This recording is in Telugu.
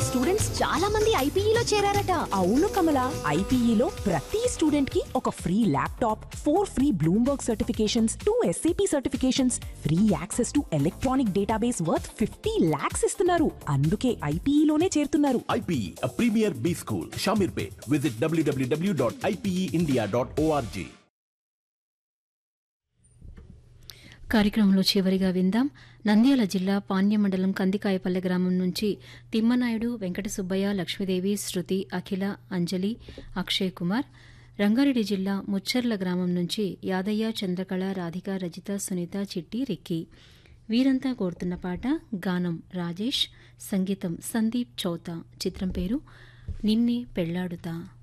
స్టూడెంట్స్ చాలా మంది ఐపీఈలో చేరారట అవును కమల ఐపీఈలో ప్రతి స్టూడెంట్ కి ఒక free laptop four free Bloomberg certifications two SAP certifications free access to electronic database worth fifty lakhs ఇస్తున్నారు అందుకే ఐపీఈలోనే చేరుతున్నారు IPE, a premier B school, Shamirpet. Visit www.ipeindia.org. కార్యక్రమంలో చివరిగా విందాం నంద్యాల జిల్లా పాణ్య మండలం కందికాయపల్లె గ్రామం నుంచి తిమ్మనాయుడు వెంకట సుబ్బయ్య లక్ష్మీదేవి శృతి అఖిల అంజలి అక్షయ్ కుమార్ రంగారెడ్డి జిల్లా ముచ్చర్ల గ్రామం నుంచి యాదయ్య చంద్రకళ రాధిక రజిత సునీత చిట్టి రిక్కి వీరంతా కోరుతున్న పాట గానం రాజేష్ సంగీతం సందీప్ చౌతా చిత్రం పేరు నిన్నే పెళ్లాడుతా